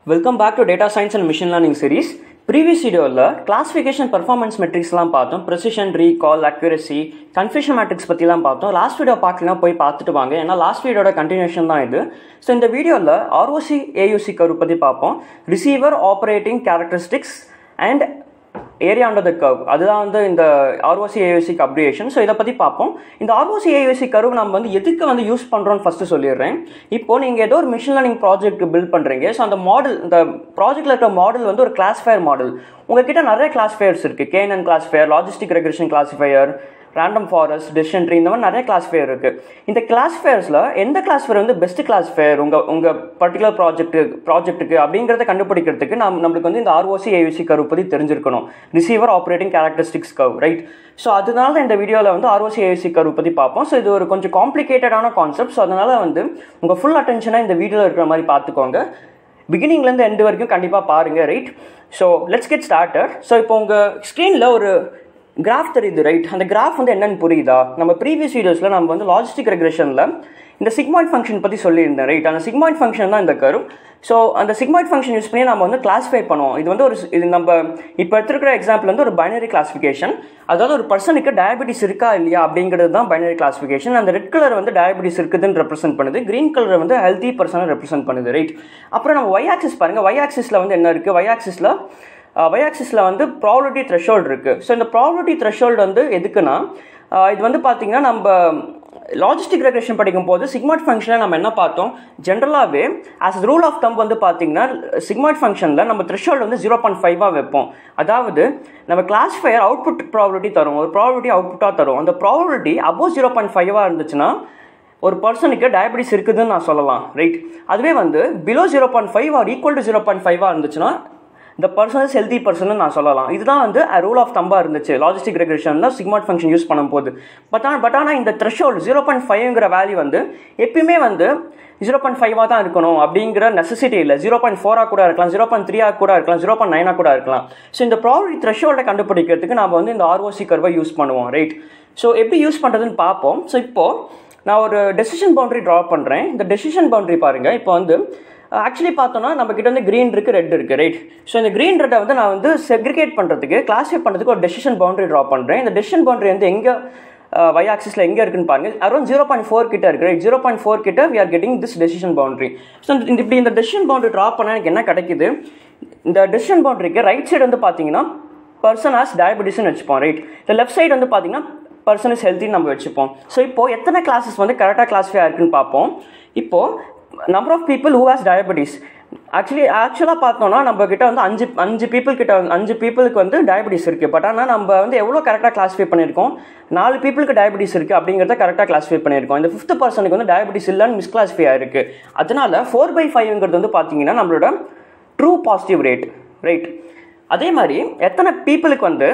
welcome back to data science and machine learning series previous வீடியோவில் classification performance மெட்ரிக்ஸ்லாம் பார்த்தோம் precision recall accuracy confusion matrix பற்றிலாம் பார்த்தோம் last video பார்க்கலாம் போய் பார்த்துட்டு வாங்க ஏன்னா லாஸ்ட் வீடியோட கண்டினியூஷன் தான் இது ஸோ இந்த வீடியோவில் ஆர்ஓசி ஏயூசி கரு பற்றி பார்ப்போம் receiver operating characteristics and area under the curve அதுதான் வந்து இந்த ஆர்ஓசி ஏஓசிக்கு அப்ரிவேஷன் ஸோ இதை பற்றி பார்ப்போம் இந்த ஆர்ஓசி ஏஓசி கர்வ் நம்ம வந்து எதுக்கு வந்து யூஸ் பண்ணுறோம்னு ஃபஸ்ட்டு சொல்லிடுறேன் இப்போ நீங்கள் ஏதோ ஒரு மிஷின் லேர்னிங் ப்ராஜெக்ட் பில்ட் பண்ணுறீங்க ஸோ அந்த மாடல் இந்த ப்ராஜெக்ட்டில் இருக்கிற மாடல் வந்து ஒரு கிளாஸ்ஃபயர் மாடல் உங்ககிட்ட நிறைய கிளாஸ்ஃபயர்ஸ் இருக்குது KNN classifier logistic regression classifier random forest decision tree இந்த மாதிரி நிறைய கிளாஸ்ஃபயர் இருக்குது இந்த கிளாஸ்ஃபயர்ஸில் எந்த கிளாஸ்ஃபயர் வந்து பெஸ்ட் கிளாஸ்ஃபயர் உங்கள் உங்கள் பர்டிகுலர் ப்ராஜெக்ட்டு ப்ராஜெக்ட்டுக்கு அப்படிங்கிறத கண்டுபிடிக்கிறதுக்கு நம்ம நம்மளுக்கு வந்து இந்த ஆர்ஓசி ஏயூசி கர்வ் பற்றி தெரிஞ்சிருக்கணும் receiver operating characteristics curve right so அதனால தான் இந்த வீடியோவில் வந்து ஆர்ஓசி ஏயூசி கர்வ் பற்றி பார்ப்போம் ஸோ இது ஒரு கொஞ்சம் காம்ப்ளிகேட்டடான கான்செப்ட் ஸோ அதனால் வந்து உங்கள் ஃபுல் அட்டென்ஷனாக இந்த வீடியோவில் இருக்கிற மாதிரி பார்த்துக்கோங்க பிகினிங்லேருந்து எண்டு வரைக்கும் கண்டிப்பாக பாருங்கள் right so let's get started so இப்போ உங்கள் ஸ்க்ரீனில் ஒரு கிராஃப் தெரியுது ரைட் அந்த கிராஃப் வந்து என்னன்னு புரியுதா நம்ம ப்ரீவியஸ் வீடியோஸில் நம்ம வந்து லாஜிஸ்டிக் ரெக்ரெஷனில் இந்த சிக்மாய்ட் ஃபங்க்ஷன் பற்றி சொல்லியிருந்தேன் ரைட் அந்த சிக்மாய்ட் ஃபங்க்ஷன் தான் இந்த கரும் ஸோ அந்த சிக்மாய்ட் ஃபங்க்ஷன் யூஸ் பண்ணி நம்ம வந்து கிளாஸிஃபை பண்ணுவோம் இது வந்து ஒரு இது நம்ம இப்போ எடுத்துருக்கிற எக்ஸாம்பிள் வந்து ஒரு பைனரி கிளாஸிஃபிகேஷன் அதாவது ஒரு பர்சனுக்கு டயபெட்டிஸ் இருக்கா இல்லையா அப்படிங்கிறது தான் பைனரி கிளாஸிஃபிகேஷன் அந்த ரெட் கலர் வந்து டயபெட்டிஸ் இருக்குதுன்னு ரெப்ரசென்ட் பண்ணுது க்ரீன் கலர் வந்து ஹெல்த்தி பர்சனை ரெப்ரசென்ட் பண்ணுது ரைட் அப்புறம் நம்ம ஒய் ஆக்சிஸ் பாருங்கள் ஒய் ஆக்சிஸில் வந்து என்ன இருக்குது ஒய் ஆக்சிஸில் ஒய் ஆக்சிஸில் வந்து ப்ராபிலிட்டி த்ரெஷோல்டு இருக்குது ஸோ இந்த ப்ராபிலிட்டி த்ரெஷோல்டு வந்து எதுக்குன்னா இது வந்து பார்த்திங்கன்னா நம்ம லாஜிஸ்டிக் ரெக்ரேஷன் படிக்கும் போது சிக்மாட் ஃபங்க்ஷனில் நம்ம என்ன பார்த்தோம் ஜென்ரலாகவே ஆஸ் ரூல் ஆஃப் தம் வந்து பார்த்தீங்கன்னா சிக்மாட் ஃபங்க்ஷனில் நம்ம த்ரெஷோல்டு வந்து ஜீரோ பாயிண்ட் ஃபைவாக வைப்போம் அதாவது நம்ம கிளாஸிஃபயர் அவுட்புட் ப்ராபிலிட்டி தரும் ஒரு ப்ராபிலிட்டி அவுட்புட்டாக தரும் அந்த ப்ராபிலிட்டி அபோவ் ஜீரோ பாயிண்ட் ஃபைவாக இருந்துச்சுன்னா ஒரு பர்சனுக்கு டயபெட்டிஸ் இருக்குதுன்னு நான் சொல்லலாம் ரைட் அதுவே வந்து below zero point five or equal to zero point ஃபைவாக இருந்துச்சுன்னா இந்த பர்சன் இஸ் ஹெல்த்தி பர்சன் நான் சொல்லலாம் இதுதான் வந்து ரூல் ஆஃப் தம்பா இருந்துச்சு லாஜிஸ்டிக் ரெகுலேஷனில் சிக்மாட் ஃபங்க்ஷன் யூஸ் பண்ணும்போது பட் ஆனால் பட் ஆனால் இந்த த்ரெஷோல்டு ஜீரோ பாயிண்ட் ஃபைவ்ங்கிற வேல்யூ வந்து எப்பயுமே வந்து ஜீரோ பாயிண்ட் ஃபைவாக தான் இருக்கணும் அப்படிங்கிற நெசசிட்டி இல்லை ஜீரோ பாயிண்ட் ஃபோராக கூட இருக்கலாம் ஜீரோ பாயிண்ட் த்ரீயாக கூட இருக்கலாம் ஜீரோ பாயிண்ட் நைனாக கூட இருக்கலாம் ஸோ இந்த ப்ராபிலிட்டி த்ரெஷோல்டை கண்டுபிடிக்கிறதுக்கு நம்ம வந்து இந்த ஆர்ஓசி கர்வை யூஸ் பண்ணுவோம் ரைட் ஸோ எப்படி யூஸ் பண்ணுறதுன்னு பார்ப்போம் ஸோ இப்போது நான் ஒரு டெசிஷன் பவுண்டரி ட்ரா பண்ணுறேன் இந்த டெசிஷன் பவுண்டரி பாருங்கள் இப்போ வந்து ஆக்சுவலி பார்த்தோன்னா நம்ம கிட்ட வந்து க்ரீன் இருக்குது ரெட் இருக்குது ரைட் ஸோ இந்த க்ரீன் ரெட்டை வந்து நான் வந்து செக்ரிகேட் பண்ணுறதுக்கு கிளாஸிஃபை பண்ணுறதுக்கு ஒரு டெசிஷன் பவுண்டரி ட்ரா பண்ணுறேன் இந்த டெசிஷன் பவுண்டரி வந்து எங்கே ஒய் ஆக்சிஸில் எங்கே இருக்குன்னு பாருங்க அரௌண்ட் ஜீரோ பாயிண்ட் ஃபோர் கிட்ட இருக்கு ரைட் ஜீரோ பாயிண்ட் ஃபோர் கிட்ட we are getting this decision boundary so இந்த இப்படி இந்த டெசிஷன் பவுண்டரி ட்ரா பண்ணால் எனக்கு என்ன கிடைக்குது இந்த டெசிஷன் பவுண்டரிக்கு ரைட் சைடு வந்து பார்த்தீங்கன்னா பர்சன் ஆஸ் டயபெட்டிஸ்னு வச்சுப்போம் ரைட் இந்த லெஃப்ட் சைடு வந்து பார்த்தீங்கன்னா பர்சன் இஸ் ஹெல்த்தின்னு நம்ம வச்சுப்போம் ஸோ இப்போது எத்தனை கிளாஸஸ் வந்து கரெக்டாக கிளாஸிஃபை இருக்குன்னு பார்ப்போம் இப்போது number of people who has diabetes actually ஆக்சுவலாக பார்த்தோம்னா நம்ம கிட்ட வந்து அஞ்சு அஞ்சு பீப்புள் கிட்ட அஞ்சு பீப்புளுக்கு வந்து டயபெட்டிஸ் இருக்குது பட் ஆனால் நம்ம வந்து எவ்வளோ கரெக்டாக கிளாஸிஃபை பண்ணியிருக்கோம் நாலு பீப்புளுக்கு டயபெட்டிஸ் இருக்குது அப்படிங்கிறத கரெக்டாக கிளாஸிஃபை பண்ணியிருக்கோம் இந்த ஃபிஃப்த் பர்சனுக்கு வந்து டயபெட்டிஸ் இல்லைன்னு மிஸ்கிளாஸிஃபை ஆயிருக்கு அதனால ஃபோர் பை ஃபைவ்ங்கிறது வந்து பார்த்தீங்கன்னா நம்மளோட ட்ரூ பாசிட்டிவ் ரேட் ரைட் அதே மாதிரி எத்தனை பீப்புளுக்கு வந்து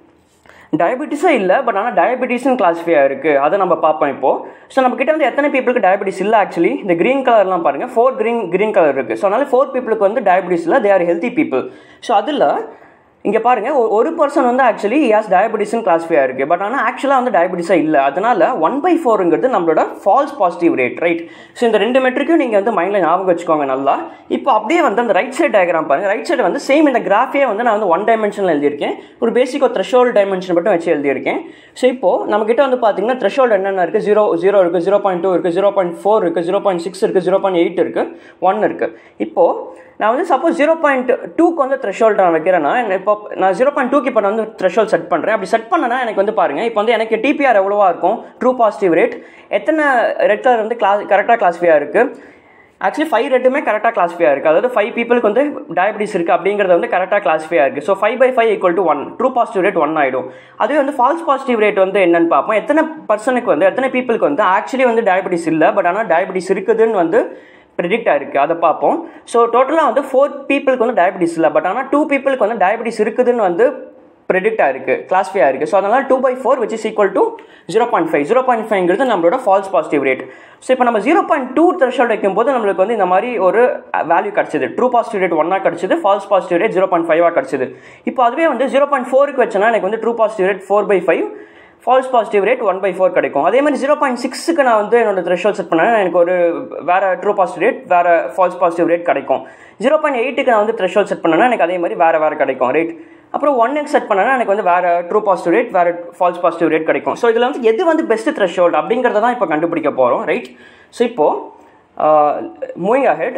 டயபெட்டிஸே இல்லை பட் ஆனால் டயபெட்டிஸ்னு கிளாஸிஃபை ஆயிருக்கு அதை நம்ம பார்ப்போம் இப்போது ஸோ நம்ம கிட்ட வந்து எத்தனை பீப்புளுக்கு டயபெட்டிஸ் இல்லை ஆக்சுவலி இந்த க்ரீன் கலர்லாம் பாருங்கள் ஃபோர் க்ரீன் க்ரீன் கலர் இருக்குது ஸோ அதனால ஃபோர் பீப்புளுக்கு வந்து டயபெட்டிஸ் இல்லை they are healthy people so அதில் இங்கே பாருங்கள் ஒரு பர்சன் வந்து ஆக்சுவலி யாஸ் டயபெட்டிஸ்னு கிளாஸிஃபை ஆயிருக்கு பட் ஆனால் ஆக்சுவலாக வந்து டயபெட்டிஸாக இல்லை அதனால ஒன் பை ஃபோருங்கிறது நம்மளோட false positive rate right so இந்த ரெண்டு மெட்ரிக்கும் நீங்கள் வந்து மைண்டில் ஞாபகம் வச்சுக்கோங்க நல்லா இப்போ அப்படியே வந்து அந்த ரைட் சைட் டயக்ராம் பாருங்கள் ரைட் சைடு வந்து சேம் இந்த கிராஃபே வந்து நான் வந்து ஒன் டைமென்ஷனில் எழுதியிருக்கேன் ஒரு பேசிக் ஒரு த்ரெஷோல்டு டைமென்ஷன் மட்டும் வச்சு எழுதியிருக்கேன் ஸோ இப்போது நம்மக்கிட்ட வந்து பார்த்தீங்கன்னா த்ரெஷோல்டு என்னென்ன இருக்குது ஜீரோ ஜீரோ இருக்குது ஜீரோ பாயிண்ட் டூ இருக்குது ஜீரோ பாயிண்ட் ஃபோர் இருக்குது ஜீரோ பாயிண்ட் சிக்ஸ் இருக்குது ஜீரோ பாயிண்ட் எயிட் இருக்குது ஒன் இருக்குது இப்போது நான் வந்து சப்போஸ் ஜீரோ பாயிண்ட் டூக்கு வந்து த்ரெஷோல்ட் நான் வைக்கிறேன்னா இப்போ நான் ஜீரோ பாயிண்ட் டூக்கு இப்போ நான் வந்து த்ரெஷோல் செட் பண்ணுறேன் அப்படி செட் பண்ணனா எனக்கு வந்து பாருங்கள் இப்போ வந்து எனக்கு டிபிஆர் எவ்வளோவா இருக்கும் ட்ரூ பாசிட்டிவ் ரேட் எத்தனை ரெட் கலர் வந்து கிளாஸ் கரெக்டாக கிளாஸிஃபையாக இருக்குது ஆக்சுவலி ஃபைவ் ரெட்டுமே கரெக்டாக கிளாஸிஃபை இருக்குது அதாவது ஃபைவ் பீப்புளுக்கு வந்து டயபிட்டிஸ் இருக்குது அப்படிங்கிறது வந்து கரெக்டாக கிளாஸிஃபை இருக்குது so five by five equal to one true positive rate one ஆகிடும் அதுவே வந்து ஃபால்ஸ் பாசிட்டிவ் ரேட் வந்து என்னன்னு பார்ப்போம் எத்தனை பர்சனுக்கு வந்து எத்தனை பீப்புளுக்கு வந்து ஆக்சுவலி வந்து டயபிட்டிஸ் இல்லை பட் ஆனால் டயபிட்டிஸ் இருக்குதுன்னு வந்து ப்ரெடிக்ட் ஆயிருக்கு அதை பார்ப்போம் ஸோ டோட்டலாக வந்து ஃபோர் பீப்புளுக்கு வந்து டயபிட்டிஸ் இல்லை பட் ஆனால் டூ பீப்புளுக்கு வந்து டயபிட்டிஸ் இருக்குதுன்னு வந்து ப்ரெடிக்ட் ஆயிருக்கு கிளாஸிஃபை ஆயிருக்கு ஸோ அதனால் two by four which is equal to zero point five zero point ஃபைவ்ங்கிறது நம்மளோட ஃபால்ஸ் பாசிட்டிவ் ரேட் ஸோ இப்போ நம்ம ஜீரோ பாயிண்ட் டூ த்ரெஷோல்ட் வைக்கும்போது நம்மளுக்கு வந்து இந்த மாதிரி ஒரு வேல்யூ கிடச்சிது ட்ரூ பாசிட்டிவ் ரேட் ஒன்னாக கிடச்சிது false positive rate zero point ஃபைவாக கிடச்சிது இப்போ அதுவே வந்து ஜீரோ பாயிண்ட் ஃபோருக்கு வச்சனா எனக்கு வந்து true positive rate four by five false positive rate one by four கிடைக்கும் அதே மாதிரி ஜீரோ பாயிண்ட் சிக்ஸுக்கு நான் வந்து என்னோட த்ரெஷோல் செட் பண்ணேன் எனக்கு ஒரு வேறு ட்ரூ பாசிட்டிவ் ரேட் வேறு ஃபால்ஸ் பாசிட்டிவ் ரேட் கிடைக்கும் ஜீரோ பாயிண்ட் எயிட்டுக்கு நான் வந்து த்ரெஷோல் செட் பண்ணேன்னா எனக்கு அதே மாதிரி வேறு வேறு கிடைக்கும் ரேட் அப்புறம் ஒன் எக்ஸ் செட் பண்ணேன்னா எனக்கு வந்து வேறு ட்ரூ பாசிட்டிவ் ரேட் வேறு ஃபால்ஸ் பாசிட்டிவ் ரேட் கிடைக்கும் ஸோ இதில் வந்து எது வந்து பெஸ்ட் த்ரெஷோல்ட் அப்படிங்கிறத தான் இப்போ கண்டுபிடிக்க போகிறோம் ரைட் ஸோ இப்போது மூவிங் அஹெட்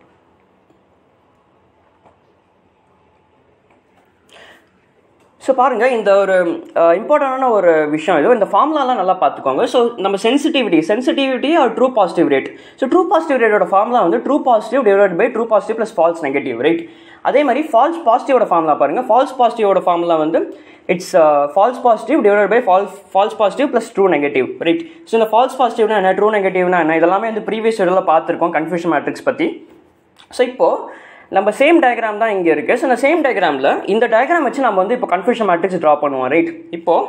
ஸோ பாருங்கள் இந்த ஒரு இம்பார்ட்டண்டான ஒரு விஷயம் இது இந்த ஃபார்முலாலாம் நல்லா பார்த்துக்கோங்க ஸோ நம்ம சென்சிட்டிவிட்டி சென்சிட்டிவிட்டி ஒரு true positive rate so true positive ரேட்டோட ஃபார்முலா வந்து true positive divide by true positive plus false negative right அதே மாதிரி ஃபால்ஸ் பாசிட்டிவோட ஃபார்முலா பாருங்கள் ஃபால்ஸ் பாசிட்டிவோட ஃபார்முலா வந்து it's false positive divide by false false positive plus true negative right so இந்த false பாசிட்டிவ்னா என்ன ட்ரூ நெகட்டிவ்னா என்ன இதெல்லாமே வந்து ப்ரீவியஸ் இதில் பார்த்துருக்கோம் கன்ஃபியூஷன் மேட்ரிக்ஸ் பற்றி ஸோ இப்போது நம்ம சேம் டயக்ராம் தான் இங்கே இருக்குது ஸோ இந்த சேம் டயக்ராமில் இந்த டயக்ராம் வச்சு நம்ம வந்து இப்போ கன்ஃபியூஷன் மேட்ரிக்ஸ் ட்ரா பண்ணுவோம் ரைட் இப்போது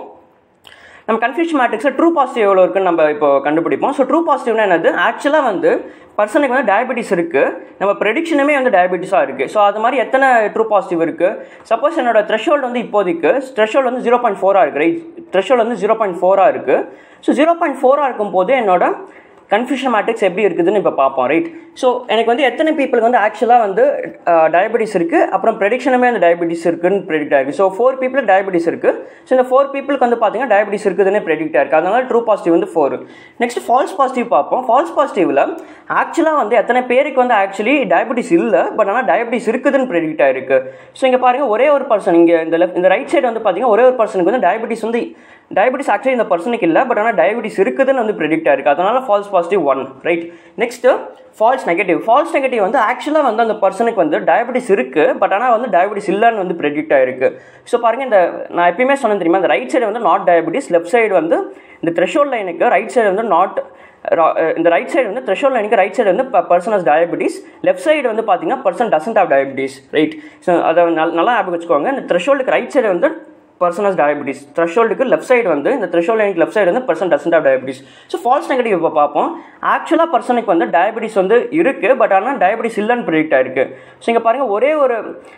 நம்ம கன்ஃபியூஷன் மேட்ரிக்ஸில் ட்ரூ பாசிட்டிவ் எவ்வளோ இருக்குன்னு நம்ம இப்போ கண்டுபிடிப்போம் ஸோ ட்ரூ பாசிட்டிவ்னா என்னது ஆக்சுவலாக வந்து பர்சனுக்கு வந்து டயபெட்டிஸ் இருக்குது நம்ம ப்ரெடிக்ஷனுமே வந்து டயபெட்டிஸாக இருக்குது ஸோ அது மாதிரி எத்தனை ட்ரூ பாசிட்டிவ் இருக்குது சப்போஸ் என்னோட த்ரெஷோல்டு வந்து இப்போதைக்கு த்ரெஷோல்டு வந்து ஜீரோ பாயிண்ட் ஃபோராக இருக்குது ரைட் த்ரெஷோல்டு வந்து ஜீரோ பாயிண்ட் ஃபோராக இருக்குது ஸோ ஜீரோ பாயிண்ட் ஃபோராக இருக்கும் போது என்னோட கன்ஃபியூஷன் மேட்ரிக்ஸ் எப்படி இருக்குதுன்னு இப்போ பார்ப்போம் ரைட் ஸோ எனக்கு வந்து எத்தனை பீப்புளுக்கு வந்து ஆக்சுவலாக வந்து டயபெட்டிஸ் இருக்குது அப்புறம் ப்ரெடிக்ஷனுமே அந்த டயபெட்டிஸ் இருக்குன்னு ப்ரெடிக்ட் ஆகிருக்கு ஸோ ஃபோர் பீப்புளுக்கு டயபெட்டிஸ் இருக்குது ஸோ இந்த ஃபோர் பீப்புளுக்கு வந்து பார்த்தீங்கன்னா டயபெட்டிஸ் இருக்குதுன்னு ப்ரெடிக்ட் ஆயிருக்கு அதனால ட்ரூ பாசிட்டிவ் வந்து ஃபோர் நெக்ஸ்ட் ஃபால்ஸ் பாசிட்டிவ் பார்ப்போம் ஃபால்ஸ் பாசிட்டிவில் ஆக்சுவலாக வந்து எத்தனை பேருக்கு வந்து ஆக்சுவலி டயபெட்டிஸ் இல்லை பட் ஆனால் டயபெட்டிஸ் இருக்குதுன்னு ப்ரெடிக்ட் ஆயிருக்கு ஸோ இங்கே பாருங்கள் ஒரே ஒரு பர்சன் இங்கே இந்த லெஃப்ட் இந்த ரைட் சைடு வந்து பார்த்தீங்கன்னா ஒரே ஒரு பர்சனுக்கு வந்து டயபெட்டிஸ் வந்து டயபெட்டிஸ் ஆக்சுவலி இந்த பர்சனுக்கு இல்லை பட் ஆனால் டயபெட்டிஸ் இருக்குதுன்னு வந்து ப்ரெடிக்ட் ஆயிருக்கு அதனால false positive one right next false negative false negative வந்து ஆக்சுவலாக வந்து அந்த பர்சனுக்கு வந்து டயபெட்டிஸ் இருக்குது பட் ஆனால் வந்து டயபெட்டிஸ் இல்லைன்னு வந்து ப்ரெடிக்ட் ஆயிருக்கு ஸோ பாருங்கள் இந்த நான் எப்பயுமே சொன்னேன் தெரியுமா இந்த ரைட் சைடு வந்து நாட் டயபெட்டிஸ் லெஃப்ட் சைடு வந்து இந்த த்ரெஷோல்ட் லைனுக்கு ரைட் சைடு வந்து நாட் இந்த ரைட் சைடு வந்து த்ரெஷோல்ட் லைனுக்கு ரைட் சைடு வந்து person has diabetes left side வந்து பார்த்தீங்கன்னா person doesn't have diabetes right so அதை நல்லா ஞாபகம் வச்சுக்கோங்க இந்த த்ரெஷோல்டுக்கு ரைட் சைடு வந்து பர்சன் ஹஸ் டயபிட்டிஸ் த்ரெஷோல்டுக்கு லெஃப்ட் சைடு வந்து இந்த த்ரெஷோல்ட் லைனுக்கு லெஃப்ட் சைடு வந்து person doesn't have diabetes so false negative இப்போ பார்ப்போம் ஆக்சுவலாக பர்சனுக்கு வந்து டயபிட்டிஸ் வந்து இருக்குது பட் ஆனால் டயபிட்டிஸ் இல்லைன்னு ப்ரிடிக்ட் ஆயிருக்கு ஸோ இங்கே பாருங்கள் ஒரே ஒரு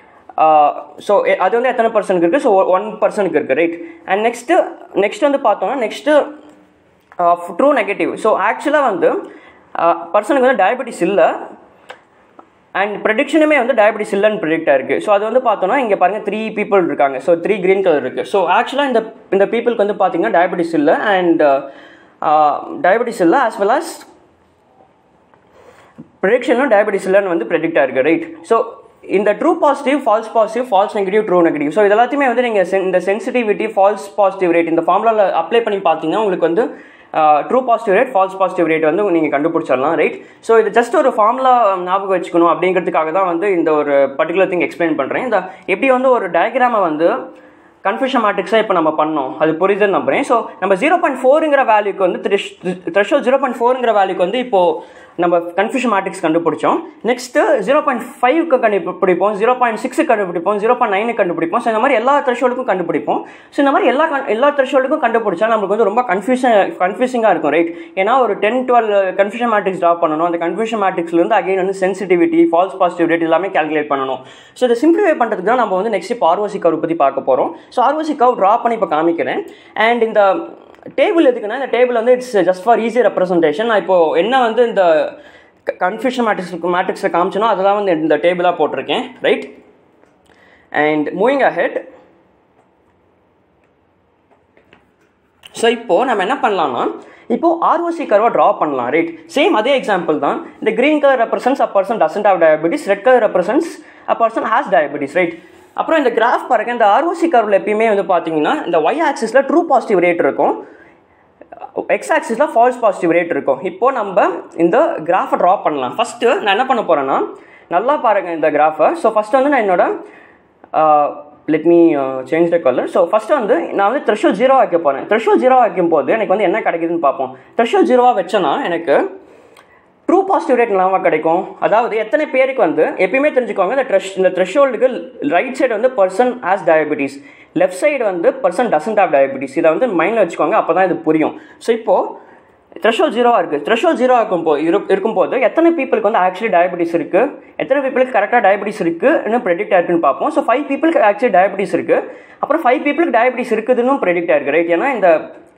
ஸோ அது வந்து எத்தனை பர்சனுக்கு இருக்குது ஸோ ஒன் பர்சனுக்கு இருக்குது ரைட் அண்ட் நெக்ஸ்ட்டு நெக்ஸ்ட் வந்து பார்த்தோம்னா நெக்ஸ்ட்டு ட்ரூ நெகட்டிவ் ஸோ ஆக்சுவலாக வந்து பர்சனுக்கு வந்து டயபிட்டிஸ் இல்லை அண்ட் ப்ரெடிக்ஷனுமே வந்து டயபிட்டிஸ் இல்லைன்னு ப்ரிடிக்ட் ஆயிருக்கு ஸோ அது வந்து பார்த்தோன்னா இங்கே பாருங்கள் த்ரீ பீப்புள் இருக்காங்க ஸோ த்ரீ க்ரீன் கலர் இருக்குது ஸோ ஆக்சுவலாக இந்த இந்த பீப்புளுக்கு வந்து பார்த்தீங்கன்னா டயபிட்டிஸ் இல்லை அண்ட் டயபிட்டிஸ் இல்லை ஆஸ் வெல் ஆஸ் ப்ரெடிக்ஷனும் டயபிட்டிஸ் இல்லைன்னு வந்து ப்ரெடிக்ட் ஆயிருக்கு ரைட் ஸோ இந்த true positive false positive false negative true negative so இது எல்லாத்தையுமே வந்து நீங்கள் இந்த சென்சிட்டிவிட்டி ஃபால்ஸ் பாசிட்டிவ் ரேட் இந்த ஃபார்முலாவில் அப்ளை பண்ணி பார்த்தீங்கன்னா உங்களுக்கு வந்து true positive rate false positive rate வந்து நீங்கள் கண்டுபிடிச்சிடலாம் ரைட் ஸோ இது ஜஸ்ட் ஒரு ஃபார்முலா ஞாபகம் வச்சுக்கணும் அப்படிங்கிறதுக்காக தான் வந்து இந்த ஒரு பர்டிகுலர் திங் எக்ஸ்பிளைன் பண்ணுறேன் இந்த எப்படி வந்து ஒரு டயக்ராமை வந்து கன்ஃபியூஷன் மேட்ரிக்ஸாக இப்போ நம்ம பண்ணோம் அது புரியுதுன்னு நம்புறேன் ஸோ நம்ம ஜீரோ பாயிண்ட் ஃபோருங்கிற வேல்யூக்கு வந்து த்ரெஷோ ஜீரோ பாயிண்ட் ஃபோருங்கிற வேல்யூக்கு வந்து இப்போது நம்ம கன்ஃபியூஷன் மேட்ரிக்ஸ் கண்டுபிடிச்சோம் நெக்ஸ்ட்டு ஜீரோ பாயிண்ட் ஃபைவ்க்கு கண்டுபிடிப்போம் ஜீரோ பாயிண்ட் சிக்ஸுக்கு கண்டுபிடிப்போம் ஜீரோ பாயிண்ட் நைனுக்கு கண்டுபிடிப்போம் ஸோ இந்த மாதிரி எல்லா த்ரெஷோலுக்கும் கண்டுபிடிப்போம் ஸோ இந்த மாதிரி எல்லா எல்லா த்ரெஷோலுக்கும் கண்டுபிடிச்சா நமக்கு வந்து ரொம்ப கன்ஃபியூஷன் கன்ஃபியூசிங்காக இருக்கும் ரைட் ஏன்னா ஒரு ten twelve confusion matrix draw பண்ணணும் அந்த கன்ஃபியூஷன் மேட்ரிக்ஸ்லேருந்து அகைன் வந்து சென்சிட்டிவிட்டி ஃபால்ஸ் பாசிட்டிவ் ரேட் எல்லாமே கேல்குலேட் பண்ணணும் ஸோ இதை சிம்பிளிஃபை பண்ணுறதுக்கு தான் நம்ம வந்து நெக்ஸ்ட் இப்போ ஆர்ஓசி கவ் பற்றி பார்க்க போகிறோம் ஸோ ஆர்ஓசி கவ் ட்ரா பண்ணி இப்போ காமிக்கிறேன் அண்ட் இந்த டேபிள் எதுக்குன்னா இந்த டேபிள் வந்து it's just for easy representation நான் இப்போ என்ன வந்து இந்த கன்ஃபியூஷன் மேட்ரிக்ஸ் மேட்ரிக்ஸில் காமிச்சனோ அதெல்லாம் வந்து இந்த டேபிளாக போட்டிருக்கேன் right and moving ahead so இப்போது நம்ம என்ன பண்ணலாம்னா இப்போது ஆர்ஓசி கர்வை ட்ரா பண்ணலாம் ரைட் சேம் அதே எக்ஸாம்பிள் தான் இந்த green colour represents a person doesn't have diabetes red colour represents a person has diabetes right அப்புறம் இந்த கிராஃப் பாருங்க இந்த ஆர்ஓசி கர்வில் எப்பயுமே வந்து பார்த்தீங்கன்னா இந்த ஒய் ஆக்சிஸில் ட்ரூ பாசிட்டிவ் ரேட் இருக்கும் எக்ஸ் ஆக்சிஸில் ஃபால்ஸ் பாசிட்டிவ் ரேட் இருக்கும் இப்போ நம்ம இந்த கிராஃபை ட்ரா பண்ணலாம் ஃபஸ்ட்டு நான் என்ன பண்ண போகிறேன்னா நல்லா பாருங்கள் இந்த கிராஃபை ஸோ ஃபஸ்ட்டு வந்து நான் என்னோட let me change the colour so first வந்து நான் வந்து த்ரெஷல் ஜீரோ வைக்க போகிறேன் த்ரெஷல் ஜீரோ வைக்கும் போது எனக்கு வந்து என்ன கிடைக்குதுன்னு பார்ப்போம் த்ரெஷல் ஜீரோவாக வச்சேன்னா எனக்கு ட்ரூ பாசிட்டிவ் ரேட் நல்லா கிடைக்கும் அதாவது எத்தனை பேருக்கு வந்து எப்பயுமே தெரிஞ்சுக்கோங்க இந்த ட்ரெஷ் இந்த த்ரெஷோல்டுக்கு ரைட் சைடு வந்து person as diabetes left side வந்து பர்சன் டசன்ட் ஆஃப் டயபிட்டிஸ் இதை வந்து மைண்டில் வச்சுக்கோங்க அப்போ தான் இது புரியும் ஸோ இப்போது த்ரெஷோல் ஜீரோவாக இருக்குது த்ரெஷோல் ஜீரோ இருக்கும் போ இரு இருக்கும்போது எத்தனை பீப்புளுக்கு வந்து ஆக்சுவலி டயபிட்டிஸ் இருக்குது எத்தனை பீப்புளுக்கு கரெக்டாக டயபிட்டிஸ் இருக்குன்னு ப்ரெடிக்ட் ஆயிருக்குன்னு பார்ப்போம் ஸோ ஃபைவ் பீப்புளுக்கு ஆக்சுவலி டயபிட்டிஸ் இருக்குது அப்புறம் ஃபைவ் பீப்புளுக்கு டயபிட்டிஸ் இருக்குதுன்னு ப்ரெடிக்ட் ஆயிருக்கு ரைட் ஏன்னா இந்த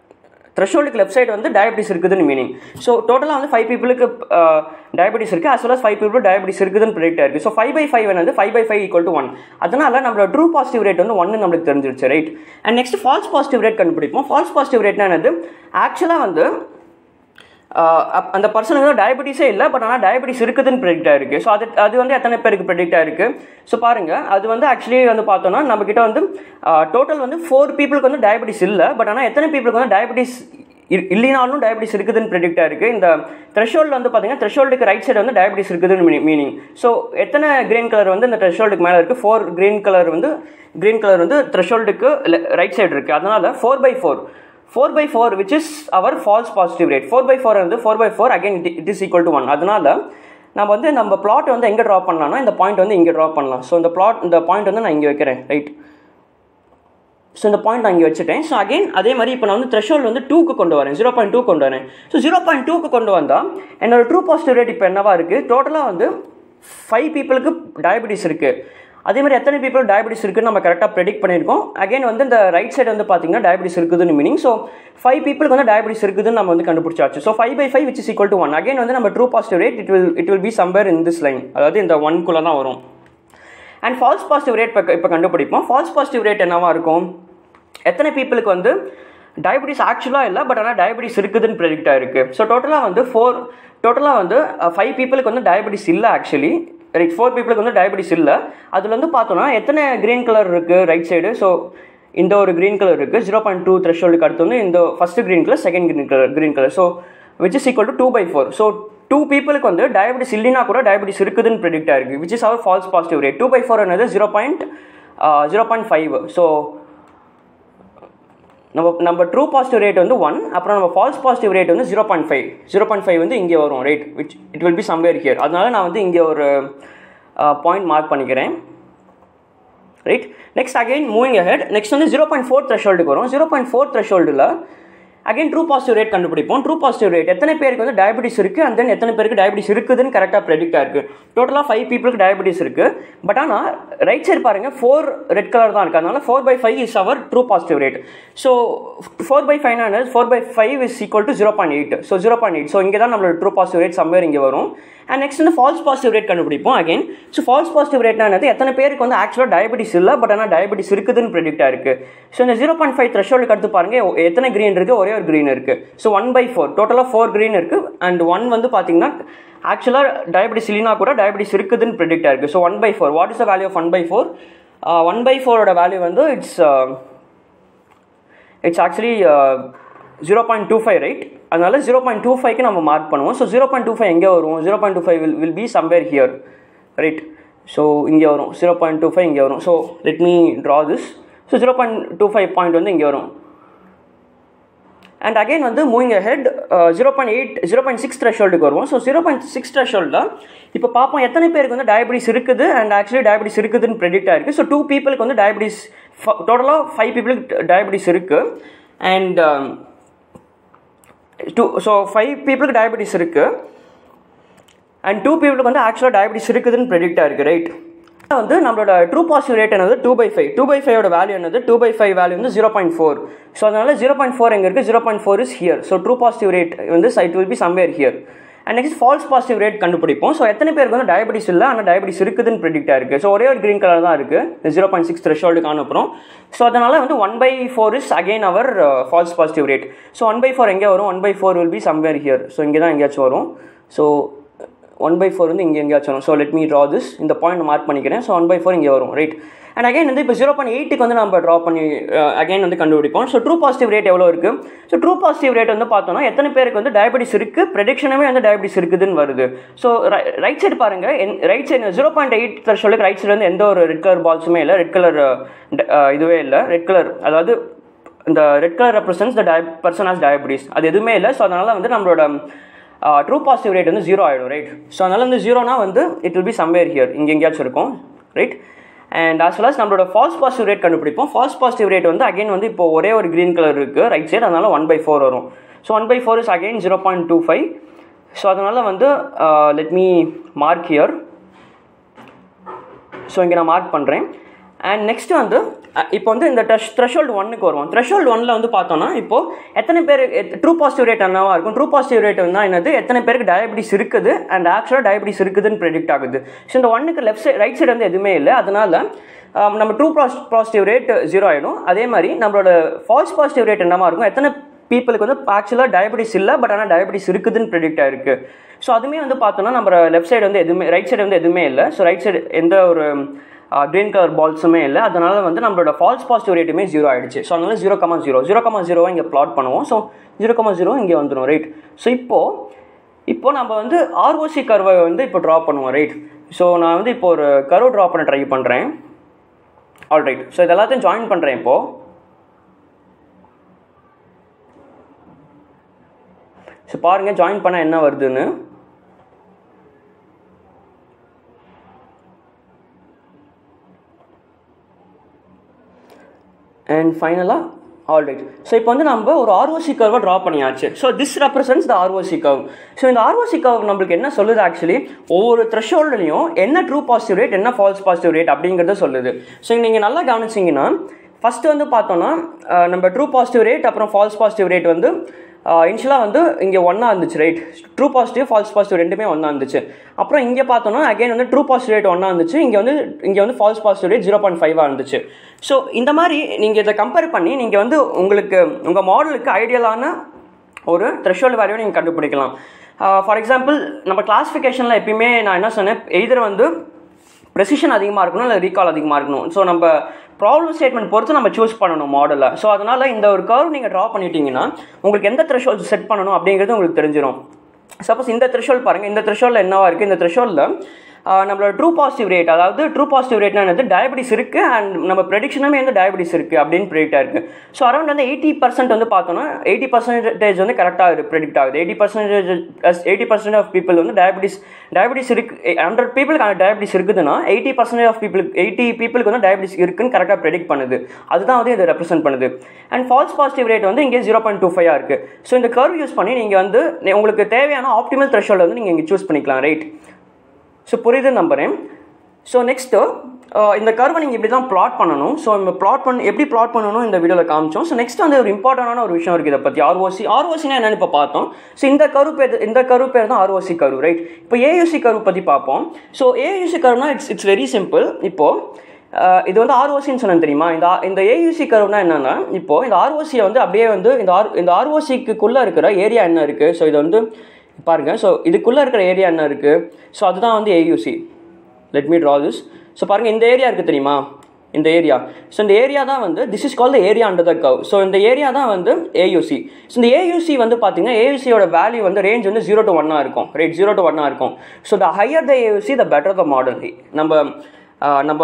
த்ரெஷோல்டுக்கு லெஃப்ட் சைடு வந்து டயபிட்டிஸ் இருக்குதுன்னு மீனிங் ஸோ டோட்டலாக வந்து ஃபைவ் பீப்புளுக்கு டயபிட்டிஸ் இருக்குது as well as five people diabetes இருக்குதுன்னு ப்ரெடிக்ட் ஆயிருக்கு ஸோ ஃபைவ் பை ஃபைவ் வந்து five by five equal to one அதனால நம்மளோட ட்ரூ பாசிட்டிவ் ரேட் வந்து ஒன்று நம்மளுக்கு தெரிஞ்சிருச்சு right and next false positive rate கண்டுபிடிப்போம் ஃபால்ஸ் பாசிட்டிவ் ரேட்னா என்னது ஆக்சுவலாக வந்து ஆஹ் அப்- அந்த பர்சனுக்கு வந்து டயபிட்டிஸே இல்லை பட் ஆனால் டயபிட்டிஸ் இருக்குதுன்னு ப்ரெடிக்ட் ஆயிருக்கு ஸோ அது அது வந்து எத்தனை பேருக்கு ப்ரெடிக்ட் ஆயிருக்கு ஸோ பாருங்க அது வந்து ஆக்சுவலி வந்து பார்த்தோம்னா நம்ம கிட்ட வந்து டோட்டல் வந்து ஃபோர் பீப்புளுக்கு வந்து டயபிட்டிஸ் இல்லை பட் ஆனால் எத்தனை பீப்புளுக்கு வந்து டயபிட்டிஸ் இல்லைனாலும் டயபிட்டிஸ் இருக்குதுன்னு ப்ரெடிக்ட் ஆயிருக்கு இந்த த்ரெஷோல்டு வந்து பார்த்தீங்கன்னா த்ரெஷோல்டுக்கு ரைட் சைடு வந்து டயபிட்டிஸ் இருக்குதுன்னு மீனிங் ஸோ எத்தனை கிரீன் கலர் வந்து இந்த த்ரெஷோல்டுக்கு மேலே இருக்குது ஃபோர் கிரீன் கலர் வந்து கிரீன் கலர் வந்து த்ரெஷோல்டுக்கு ரைட் சைடு இருக்குது அதனால four by four four by four which is our false positive rate four by four வந்து four by four again it is equal to one அதனால நம்ம வந்து நம்ம பிளாட் வந்து எங்கே ட்ரா பண்ணலாம்னா இந்த பாயிண்ட் வந்து இங்கே ட்ரா பண்ணலாம் ஸோ இந்த பிளாட் இந்த பாயிண்ட் வந்து நான் இங்கே வைக்கிறேன் ரைட் ஸோ இந்த பாயிண்ட் நான் இங்கே வச்சுட்டேன் ஸோ அகைன் அதே மாதிரி இப்போ நான் வந்து த்ரெஷோல்டு வந்து டூக்கு கொண்டு வரேன் ஜீரோ பாயிண்ட் டூ கொண்டு வரேன் ஸோ ஜீரோ பாயிண்ட் டூக்கு கொண்டு வந்தால் என்னோட ட்ரூ பாசிட்டிவ் ரேட் இப்போ என்னவா இருக்குது டோட்டலாக வந்து ஃபைவ் பீப்புளுக்கு டயபிட்டிஸ் இருக்குது அதே மாதிரி எத்தனை பீப்புள் டயபிட்டிஸ் இருக்குன்னு நம்ம கரெக்டாக ப்ரெடிக்ட் பண்ணியிருக்கோம் அகைன் வந்து இந்த ரைட் சைடு வந்து பார்த்தீங்கன்னா டயபிட்டிஸ் இருக்குதுன்னு மீனிங் ஸோ ஃபைவ் பீப்புளுக்கு வந்து டயபிட்டிஸ் இருக்குதுன்னு நம்ம வந்து கண்டுபிடிச்சாச்சு so five by five which is equal to one again வந்து நம்ம true positive rate it will it will be somewhere in this line அதாவது இந்த ஒன்குள்ளே தான் வரும் அண்ட் ஃபால்ஸ் பாசிட்டிவ் ரேட் இப்போ இப்போ கண்டுபிடிப்போம் ஃபால்ஸ் பாசிட்டிவ் ரேட் என்னவா இருக்கும் எத்தனை பீப்புளுக்கு வந்து டயபிட்டிஸ் ஆக்சுவலாக இல்லை பட் ஆனால் டயபிட்டிஸ் இருக்குதுன்னு ப்ரெடிக்ட் ஆயிருக்கு ஸோ டோட்டலாக வந்து ஃபோர் டோட்டலாக வந்து ஃபைவ் பீப்புளுக்கு வந்து டயபிட்டிஸ் இல்லை ஆக்சுவலி ரைட் ஃபோர் பீப்புளுக்கு வந்து டயபிட்டிஸ் இல்லை அதில் வந்து பார்த்தோன்னா எத்தனை க்ரீன் கலர் இருக்குது ரைட் சைடு ஸோ இந்த ஒரு க்ரீன் கலர் இருக்குது ஜீரோ பாயிண்ட் டூ த்ரெஷோல்டுக்கு அடுத்து வந்து இந்த first green colour second green colour green colour so which is equal to two by four so two பீப்புளுக்கு வந்து டயபிட்டிஸ் இல்லைனா கூட டயபிட்டிஸ் இருக்குதுன்னு ப்ரெடிக்ட் ஆயிருக்கு which is our false positive rate two by four என்னது zero point zero point five so நம்ம நம்ம true positive rate வந்து ஒன் அப்புறம் நம்ம ஃபால்ஸ் பாசிட்டிவ் ரேட் வந்து zero point five zero point five வந்து இங்கே வரும் rate which it will be somewhere here அதனால நான் வந்து இங்கே ஒரு பாயிண்ட் மார்க் பண்ணிக்கிறேன் right next again moving ahead next வந்து ஜீரோ பாயிண்ட் ஃபோர் த்ரெஷோல்டுக்கு வரும் ஜீரோ பாயிண்ட் ஃபோர் த்ரெஷோல்டில் அகைன் ட்ரூ பாசிட்டிவ் ரேட் கண்டுபிடிப்போம் ட்ரூ பாசிட்டிவ் ரேட் எத்தனை பேருக்கு வந்து டயபிட்டிஸ் இருக்குது அண்ட் தென் எத்தனை பேருக்கு டயபிட்டிஸ் இருக்குதுன்னு கரெக்டாக ப்ரெடிக்டாக இருக்குது டோட்டலாக ஃபைவ் பீப்புளுக்கு டயபிட்டிஸ் இருக்குது பட் ஆனால் ரைட் சைடு பாருங்கள் ஃபோர் ரெட் கலர் தான் இருக்குது அதனால four by five is our true positive rate so four by five four by five is equal to zero point eight so zero point eight so இங்கே தான் நம்மளோட true positive rate somewhere இங்கே வரும் and next வந்து false positive rate கண்டுபிடிப்போம் again so false positive ரேட்னா என்னது எத்தனை பேருக்கு வந்து ஆக்சுவலாக டயபிட்டிஸ் இல்லை பட் ஆனால் டயபிட்டிஸ் இருக்குதுன்னு ப்ரெடிக்டாக இருக்குது ஸோ இந்த ஜீரோ பாயிண்ட் ஃபைவ் த்ரெஷோல்டுக்கு அடுத்து பாருங்க எத்தனை க்ரீன் இருக்குது ஒரே ஒரு க்ரீன் இருக்குது ஸோ ஒன் பை ஃபோர் டோட்டலாக ஃபோர் க்ரீன் இருக்குது அண்ட் ஒன் வந்து பார்த்தீங்கன்னா ஆக்சுவலாக டயபிட்டிஸ் இல்லைனா கூட டயபிட்டிஸ் இருக்குதுன்னு ப்ரெடிக்டாக இருக்குது so one by four what is the value of one by four one by ஃபோரோட வேல்யூ வந்து it's it's actually zero point two five right அதனால ஜீரோ பாயிண்ட் டூ ஃபைவ்க்கு நம்ம மார்க் பண்ணுவோம் so zero point two five எங்கே வரும் zero point two five will will be somewhere here right so இங்கே வரும் ஜீரோ பாயிண்ட் டூ ஃபைவ் இங்கே வரும் so let me draw this so zero point two five point வந்து இங்கே வரும் and again வந்து moving head zero point eight zero point six த்ரெஷோல்டுக்கு வருவோம் ஸோ ஜீரோ பாயிண்ட் சிக்ஸ் த்ரெஷோல்டில் இப்போ பார்ப்போம் எத்தனை பேருக்கு வந்து டயபிட்டிஸ் இருக்குது அண்ட் ஆக்சுவலி டயபிட்டிஸ் இருக்குதுன்னு ப்ரெடிக்ட் ஆயிருக்கு ஸோ டூ பீப்புளுக்கு வந்து டயபிட்டிஸ் டோட்டலாக ஃபைவ் பீப்புளுக்கு டயபிட்டிஸ் இருக்குது அண்ட் டூ ஸோ ஃபைவ் பீப்புளுக்கு டயபிட்டிஸ் இருக்குது அண்ட் டூ பீப்புளுக்கு வந்து ஆக்சுவலாக டயபிட்டிஸ் இருக்குதுன்னு ப்ரெடிக்டாக இருக்குது ரைட் வந்து நம்மளோட ட்ரூ பாசிட்டிவ் ரேட் என்னது two by five two by ஃபைவோட வேல்யூ என்னது டூ பை ஃபைவ் வேல்யூ வந்து ஜீரோ பாயிண்ட் ஃபோர் ஸோ அதனால ஜீரோ பாயிண்ட் ஃபோர் எங்கே இருக்குது zero point four is here so true positive rate வந்து it will be somewhere here and next false positive rate கண்டுபிடிப்போம் so எத்தனை பேருக்கு வந்து diabetes இல்லை ஆனால் டயபிட்டிஸ் இருக்குதுன்னு ப்ரெடிக்டாக இருக்குது ஸோ ஒரே ஒரு க்ரீன் கலர் தான் இருக்குது ஜீரோ பாயிண்ட் சிக்ஸ் த்ரெஷோல்டுக்கு அனுப்புகிறோம் ஸோ அதனால் வந்து one by four is again our false positive rate so one by four எங்கே வரும் one by four will be somewhere here so இங்கே தான் எங்கேயாச்சும் வரும் ஸோ ஒன் பை ஃபோர் வந்து இங்கே எங்கேயாச்சும் வரும் so let me draw this இந்த பாயிண்ட் மார்க் பண்ணிக்கிறேன் ஸோ ஒன் பை ஃபோர் இங்கே வரும் ரைட் அண்ட் அகைன் வந்து இப்போ ஜீரோ பாயிண்ட் எயிட்டுக்கு வந்து நம்ம ட்ரா பண்ணி அகைன் வந்து கண்டுபிடிப்போம் ஸோ ட்ரூ பாசிட்டிவ் ரேட் எவ்வளோ இருக்குது ஸோ ட்ரூ பாசிட்டிவ் ரேட் வந்து பார்த்தோம்னா எத்தனை பேருக்கு வந்து டயபிட்டிஸ் இருக்குது ப்ரெடிக்ஷனவே வந்து டயபிட்டிஸ் இருக்குதுன்னு வருது ஸோ ரைட் சைடு பாருங்க right side zero point eight த்ரெஷோலுக்கு ரைட் சைடு வந்து எந்த ஒரு ரெட் கலர் பால்ஸுமே இல்லை ரெட் கலர் இதுவே இல்லை ரெட் கலர் அதாவது இந்த ரெட் கலர் ரெப்ரசன்ஸ் த டய பர்சன் ஆஸ் டயபிட்டிஸ் அது எதுவுமே இல்லை ஸோ அதனால் வந்து நம்மளோட ட்ரூ பாசிட்டிவ் ரேட் வந்து ஜீரோ ஆகிடும் ரைட் ஸோ அதனால் வந்து ஜீரோனா வந்து it will be somewhere here இங்கே எங்கேயாச்சும் இருக்கும் right and as well as நம்மளோட ஃபால்ஸ் பாசிட்டிவ் ரேட் கண்டுபிடிப்போம் ஃபால்ஸ் பாசிட்டிவ் ரேட் வந்து அகைன் வந்து இப்போ ஒரே ஒரு க்ரீன் கலர் இருக்குது ரைட் சைடு அதனால் ஒன் பை ஃபோர் வரும் so one by four is again zero point two five so அதனால் வந்து let me mark here so இங்கே நான் மார்க் பண்ணுறேன் அண்ட் நெக்ஸ்ட் வந்து அஹ், இப்போ வந்து இந்த ட்ரெஷ் த்ரெஷோல்டு ஒன்னுக்கு வருவோம் த்ரெஷோல்டு ஒன்ல வந்து பார்த்தோம்னா இப்போ எத்தனை பேர் ட்ரூ பாசிட்டிவ் ரேட் என்னவா இருக்கும் ட்ரூ பாசிட்டிவ் ரேட் வந்து என்னது எத்தனை பேருக்கு டயபிட்டிஸ் இருக்குது அண்ட் ஆக்சுவலாக டயபிட்டிஸ் இருக்குதுன்னு ப்ரெடிக்ட் ஆகுது ஸோ இந்த ஒன்னுக்கு லெஃப்ட் சைட் ரைட் சைடு வந்து எதுவுமே இல்லை அதனால ஆம், நம்ம ட்ரூ பாசிட்டிவ் ரேட் ஜீரோ ஆகிடும் அதே மாதிரி நம்மளோட ஃபால்ஸ் பாசிட்டிவ் ரேட் என்னவா இருக்கும் எத்தனை பீப்புளுக்கு வந்து ஆக்சுவலாக டயபிட்டிஸ் இல்லை பட் ஆனால் டயபிட்டிஸ் இருக்குதுன்னு ப்ரெடிக்ட் ஆயிருக்கு ஸோ அதுவுமே வந்து பார்த்தோம்னா நம்ம லெஃப்ட் சைடு வந்து எதுவுமே ரைட் சைடு வந்து எதுவுமே இல்லை ஸோ ரைட் சைடு எந்த ஒரு க்ரீன் கலர் பால்ஸுமே இல்லை அதனால வந்து நம்மளோட ஃபால்ஸ் பாசிட்டிவ் ரேட்டுமே ஜீரோ ஆயிடுச்சு ஸோ அதனால zero comma zero zero comma ஜீரோவை இங்கே ப்ளாட் பண்ணுவோம் ஸோ ஜீரோ கமா ஜீரோ இங்கே வந்துடும் ரைட் ஸோ இப்போது இப்போ நம்ம வந்து ஆர்ஓசி கர்வை வந்து இப்போ ட்ரா பண்ணுவோம் ரைட் ஸோ நான் வந்து இப்போ ஒரு கர்வ் ட்ரா பண்ண ட்ரை பண்ணுறேன் ஆல் ரைட் ஸோ இது எல்லாத்தையும் ஜாயின் பண்ணுறேன் இப்போது ஸோ பாருங்கள் ஜாயின் பண்ண என்ன வருதுன்னு அண்ட் ஃபைனலாக ஆல்ரைட் ஸோ இப்போ வந்து நம்ம ஒரு ஆர்ஓசி கர்வை ட்ரா பண்ணியாச்சு so this represents the ROC curve so இந்த ஆர்ஓசி கர்வ் நம்மளுக்கு என்ன சொல்லுது ஆக்சுவலி ஒவ்வொரு த்ரெஷோல்ட்லையும் என்ன ட்ரூ பாசிட்டிவ் ரேட் என்ன ஃபால்ஸ் பாசிட்டிவ் ரேட் அப்படிங்கிறத சொல்லுது ஸோ நீங்கள் நல்லா கவனிச்சிங்கன்னா ஃபஸ்ட்டு வந்து பார்த்தோன்னா அஹ், நம்ம ட்ரூ பாசிட்டிவ் ரேட் அப்புறம் ஃபால்ஸ் பாசிட்டிவ் ரேட் வந்து இனிஷியலாக வந்து இங்கே ஒன்றா இருந்துச்சு right true positive false positive ரெண்டுமே ஒன்றா இருந்துச்சு அப்புறம் இங்கே பார்த்தோன்னா அகைன் வந்து ட்ரூ பாசிட்டிவ் ரேட் ஒன்றா இருந்துச்சு இங்கே வந்து இங்கே வந்து false positive rate zero point ஃபைவாக இருந்துச்சு ஸோ இந்த மாதிரி நீங்கள் இதை கம்பேர் பண்ணி நீங்கள் வந்து உங்களுக்கு உங்கள் மாடலுக்கு ஐடியலான ஒரு த்ரெஷோல்டு வேல்யூ நீங்கள் கண்டுபிடிக்கலாம் ஃபார் எக்ஸாம்பிள் நம்ம கிளாஸிஃபிகேஷனில் எப்பயுமே நான் என்ன சொன்னேன் எய்தர் வந்து ப்ரெசிஷன் அதிகமாக இருக்கணும் இல்லை ரீகால் அதிகமாக இருக்கணும் ஸோ நம்ம ப்ராப்ளம் ஸ்டேட்மெண்ட் பொறுத்து நம்ம சூஸ் பண்ணணும் மாடலை ஸோ அதனால் இந்த ஒரு கர்வ் நீங்கள் ட்ரா பண்ணிட்டீங்கன்னா உங்களுக்கு எந்த த்ரெஷோல்ட் செட் பண்ணணும் அப்படிங்கிறது உங்களுக்கு தெரிஞ்சிடும் சப்போஸ் இந்த த்ரெஷோல்ட் பாருங்கள் இந்த த்ரெஷோல்டில் என்னவா இருக்குது இந்த த்ரெஷோல்டில் நம்மளோட ட்ரூ பாசிட்டிவ் ரேட் அதாவது ட்ரூ பாசிட்டிவ் ரேட்னா என்னது டயபிட்டிஸ் இருக்குது அண்ட் நம்ம ப்ரெடிக்ஷனுமே வந்து டயபிட்டிஸ் இருக்குது அப்படின்னு ப்ரெடிக்ட் ஆயிருக்கு ஸோ அரௌண்ட் வந்து எயிட்டி பர்சன்ட் வந்து பார்த்தோன்னா எயிட்டி பர்சன்டேஜ் வந்து கரெக்டாக ப்ரெடிக்ட் ஆகுது eighty percentage eighty percent of people வந்து டயபிட்டிஸ் டயபிட்டிஸ் இருக்கு ஹண்ட்ரட் பீப்புளுக்கு டயபிட்டிஸ் இருக்குதுன்னா எயிட்டி பர்சன்டேஜ் ஆஃப் பீப்புளுக்கு எயிட்டி பீப்புளுக்கு வந்து டயபிட்டிஸ் இருக்குன்னு கரெக்டாக ப்ரெடிக்ட் பண்ணுது அதுதான் வந்து இதை ரெப்ரசென்ட் பண்ணுது அண்ட் ஃபால்ஸ் பாசிட்டிவ் ரேட் வந்து இங்கே ஜீரோ பாயிண்ட் டூ ஃபைவ் இருக்குது ஸோ இந்த கர்வ் யூஸ் பண்ணி நீங்கள் வந்து உங்களுக்கு தேவையான ஆப்டிமல் த்ரெஷோல்டு வந்து நீங்கள் இங்கே சூஸ் பண்ணிக்கலாம் ரைட் ஸோ புரியுதுன்னு நம்புறேன் ஸோ நெக்ஸ்ட்டு இந்த கர்வை நீங்கள் இப்படி தான் ப்ளாட் பண்ணணும் ஸோ நம்ம ப்ளாட் பண்ண எப்படி ப்ளாட் பண்ணணும் இந்த வீடியோவில் காமிச்சோம் ஸோ நெக்ஸ்ட் வந்து ஒரு இம்பார்ட்டண்டான ஒரு விஷயம் இருக்குது இதை பற்றி ஆர்ஓசி ஆர்ஓசினா என்னன்னு இப்போ பார்த்தோம் ஸோ இந்த கரு பேர் இந்த கரு பேர் தான் ஆர்ஓசி கரு ரைட் இப்போ ஏயூசி கரு பற்றி பார்ப்போம் ஸோ ஏயூசி கருனா இட்ஸ் இட்ஸ் வெரி சிம்பிள் இப்போது அஹ் இது வந்து ஆர்ஓசின்னு சொன்னேன் தெரியுமா இந்த ஆ- இந்த ஏயூசி கர்வ்னா என்னன்னா இப்போ இந்த ஆர்ஓசியை வந்து அப்படியே வந்து இந்த ஆர் இந்த ஆர்ஓசிக்குள்ளே இருக்கிற ஏரியா என்ன இருக்குது ஸோ இது வந்து பாருங்க ஸோ இதுக்குள்ளே இருக்கிற ஏரியா என்ன இருக்குது ஸோ அதுதான் வந்து AUC let me draw this so பாருங்கள் இந்த ஏரியா இருக்குது தெரியுமா இந்த ஏரியா ஸோ இந்த ஏரியா தான் வந்து this is call the area under the curve so இந்த ஏரியா தான் வந்து ஏயூசி ஸோ இந்த ஏயூசி வந்து பார்த்தீங்கன்னா ஏயூசியோட வேல்யூ வந்து ரேஞ்ச் வந்து ஜீரோ டு ஒன்னாக இருக்கும் ரேட் ஜீரோ டு ஒன்னாக இருக்கும் so the higher the AUC the better the model நம்ம ஆஹ், நம்ம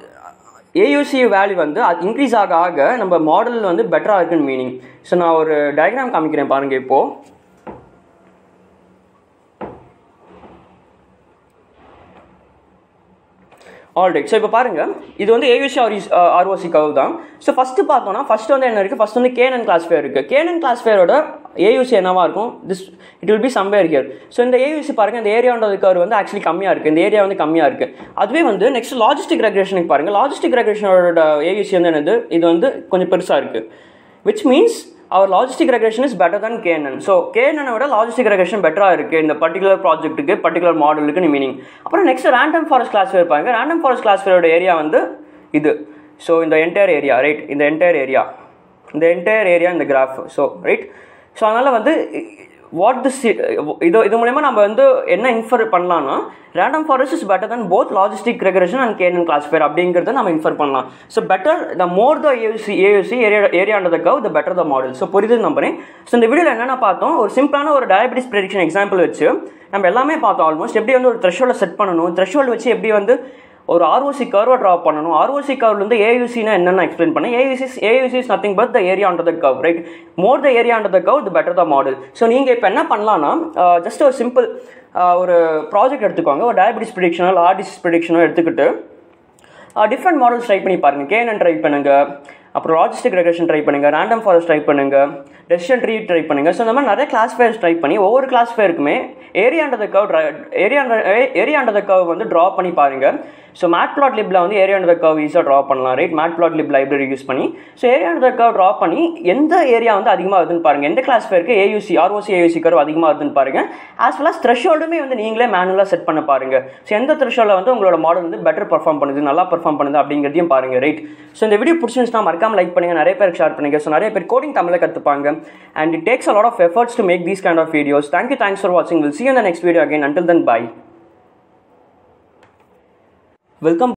ஏயூசி வேல்யூ வந்து அது இன்க்ரீஸ் ஆக ஆக நம்ம மாடல் வந்து பெட்டராக இருக்குன்னு மீனிங் ஸோ நான் ஒரு டயக்ராம் காமிக்கிறேன் பாருங்கள் இப்போது ஆல்ரைட் ஸோ இப்போ பாருங்க இது வந்து ஏவிசி ஆர் ஆர்ஓசி கவ் தான் ஸோ ஃபஸ்ட்டு பார்த்தோம்னா ஃபர்ஸ்ட் வந்து என்ன இருக்குது ஃபர்ஸ்ட் வந்து கேனன் கிளாஸ்ஃபேர் இருக்குது கேனன் கிளாஸ்ஃபேரோட ஏயூசி என்னவா இருக்கும் this it will be somewhere here so இந்த ஏயூசி பாருங்க இந்த ஏரியான்றது கவர் வந்து ஆக்சுவலி கம்மியாக இருக்குது இந்த ஏரியா வந்து கம்மியாக இருக்குது அதுவே வந்து நெக்ஸ்ட் லாஜிஸ்டிக் ரெகுலேஷனுக்கு பாருங்க லாஜிஸ்டிக் ரெகுலேஷனோட ஏயூசி வந்து என்னது இது வந்து கொஞ்சம் பெருசாக இருக்குது which means our logistic regression is better than KNN so கேனனை விட லாஜிஸ்டிக் ரெகுலேஷன் பெட்டராக இருக்குது இந்த பர்டிகுலர் ப்ராஜெக்ட்டுக்கு பர்டிகுலர் மாடலுக்கு மீனிங் அப்புறம் நெக்ஸ்ட் ரேண்டம் ஃபாரஸ்ட் கிளாஸ் இருப்பாங்க ரேண்டம் ஃபாரஸ்ட் கிளாஸ் ஏரியா வந்து இது ஸோ இந்த என்டையர் ஏரியா ரைட் இந்த என்டையர் ஏரியா இந்த என்டையர் ஏரியா இந்த கிராஃப் ஸோ ரைட் ஸோ அதனால் வந்து வாட் திஸ் இது இது மூலயமா நம்ம வந்து என்ன இன்ஃபர் பண்ணலாம்னா random forest is better than both logistic regression and KNN classifier அப்படிங்கிறத நம்ம இன்ஃபர் பண்ணலாம் so better the more the AC AC area area under the curve the better the model so புரியுது நம்புறேன் ஸோ இந்த வீடியோவில் என்னென்ன பார்த்தோம் ஒரு சிம்பிளான ஒரு டயபிட்டிஸ் ப்ரெடிக்ஷன் எக்ஸாம்பிள் வச்சு நம்ம எல்லாமே பார்த்தோம் ஆல்மோஸ்ட் எப்படி வந்து ஒரு த்ரெஷோல்டை செட் பண்ணணும் த்ரெஷோல்டு வச்சு எப்படி வந்து ஒரு ஆர்ஓசி கர்வை ட்ரா பண்ணணும் ஆர்ஓசி கர்வ்ல இருந்து ஏயூசினா என்னென்ன எக்ஸ்பிளைன் பண்ணேன் AUC AUC is nothing but the area under the curve right more the area under the curve the better the model so நீங்கள் இப்போ என்ன பண்ணலாம்னா ஜஸ்ட் ஒரு சிம்பிள் ஒரு ப்ராஜெக்ட் எடுத்துக்கோங்க ஒரு டயபிட்டிஸ் ப்ரிடிக்ஷனோ ஆர்டிஸ் ப்ரிடிக்ஷனோ எடுத்துக்கிட்டு டிஃப்ரெண்ட் மாடல்ஸ் ட்ரை பண்ணி பாருங்கள் கேனன் ட்ரை பண்ணுங்க அப்புறம் லாஜிஸ்டிக் ரெகரேஷன் ட்ரை பண்ணுங்கள் ரேண்டம் ஃபாரஸ்ட் ட்ரை பண்ணுங்கள் டெசிஷன் ட்ரீ ட்ரை பண்ணுங்கள் ஸோ இந்த மாதிரி நிறைய கிளாஸிஃபயர்ஸ் ட்ரை பண்ணி ஒவ்வொரு கிளாஸிஃபயருக்குமே area under the curve area area under the curve வந்து ட்ரா பண்ணி பாருங்கள் ஸோ மேட் பிளாட் லிப்ல வந்து ஏரியா அண்டர் த கவ் ஈஸியாக ட்ரா பண்ணலாம் right matplotlib library use பண்ணி so area under the curve draw பண்ணி எந்த ஏரியா வந்து அதிகமாக வருதுன்னு பாருங்கள் எந்த கிளாஸிஃபயருக்கு ஏயூசி ஆர்ஓசி ஏயூசி கர்வ் அதிகமாக வருதுன்னு பாருங்கள் ஆஸ் வெல் அஸ் த்ரெஷோல்டுமே வந்து நீங்களே மேனுவலாக செட் பண்ண பாருங்கள் ஸோ எந்த த்ரெஷோல்டில் வந்து உங்களோட மாடல் வந்து பெட்டர் பர்ஃபார்ம் பண்ணுது நல்லா பர்ஃபார்ம் பண்ணுது அப்படிங்கிறதையும் பாருங்கள் ரைட் ஸோ இந்த வீடியோ பிடிச்சிருந்துச்சுன்னா மறக்காம லைக் பண்ணுங்கள் நிறைய பேருக்கு ஷேர் பண்ணுங்கள் ஸோ நிறைய பேர் கோடிங் தமிழில் கற்றுப்பாங்க and it takes a lot of efforts to make these kind of videos thank you thanks for வாட்சிங் வில் சி இந்த next video again until then bye welcome